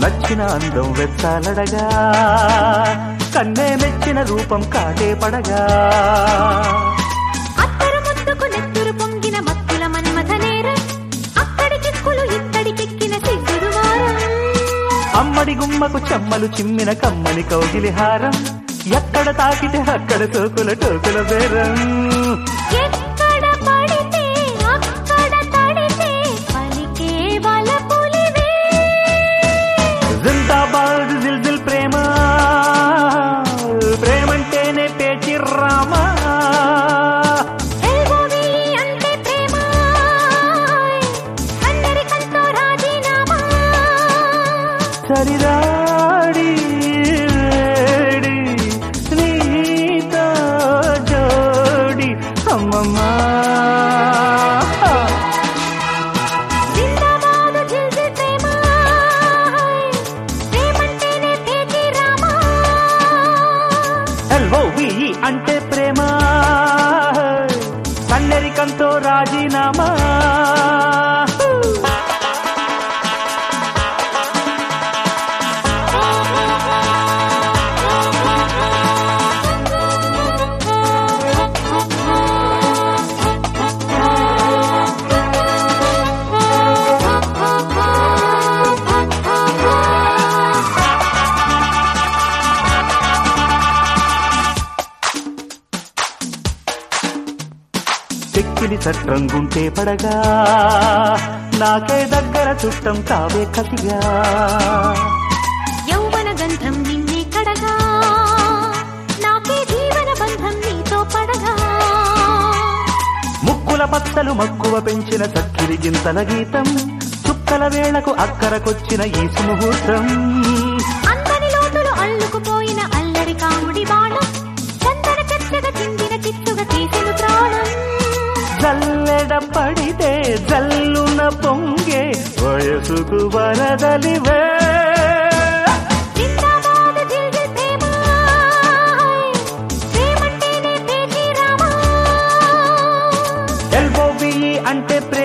నచ్చిన అందం వెచ్చాలడగా కన్నే మెచ్చిన రూపం కాటే పడగా అత్తరు ముద్దుకు నెత్తురు పొంగిన మత్తుల మన్మథ నేరం అక్కడి చిక్కులు ఇక్కడికెక్కిన సిగ్గుడు వారం అమ్మడి గుమ్మకు చెమ్మలు చిమ్మిన కమ్మని కౌగిలి హారం ఎక్కడ తాకితే అక్కడ సోకుల టోకుల బేరం ఎక్కడ పడితే అక్కడ తడితే పలికే వలపులివే జిందాబాద్ జిల్ జిల్ ప్రేమ ప్రేమంటేనే పేచి రామా ఎల్బోవి అంటే ప్రేమ అందరికంతో రాజీనామా సరిరాడి వేడి నీతో జోడి అమ్మమ్మా జిందాబాదు జిల్ జిల్ ప్రేమ ప్రేమంటేనే పేచి రామా ఎల్ఓవి అంటే ప్రేమ కన్నెరికంతో రాజీనామా చెక్కిలి చట్రంగుంటే పడగా నాకే దగ్గర చుట్టం కావే కసిగా యౌవన గంధం నిన్నే కడగా నాకే జీవన బంధం నీతో పడగా ముక్కుల పచ్చలు మక్కువ పెంచిన చక్కిరి గింతల గీతం చుక్కల వేళకు అక్కరకొచ్చిన ఈ సుముహూర్తం అందని లోతులు అల్లుకుపోయిన అల్లరి కాముడి బాణం చందన చచ్చగా చిందిన చిచ్చుగా తీసిన ప్రాణం జల్లెడ పడితే జల్లున పొంగే వయసుకు వరదలివే జిందాబాద్ జిల్ జిల్ ప్రేమ ప్రేమంటేనే పేచి రామా ఎల్బోబి అంటే ప్రేమ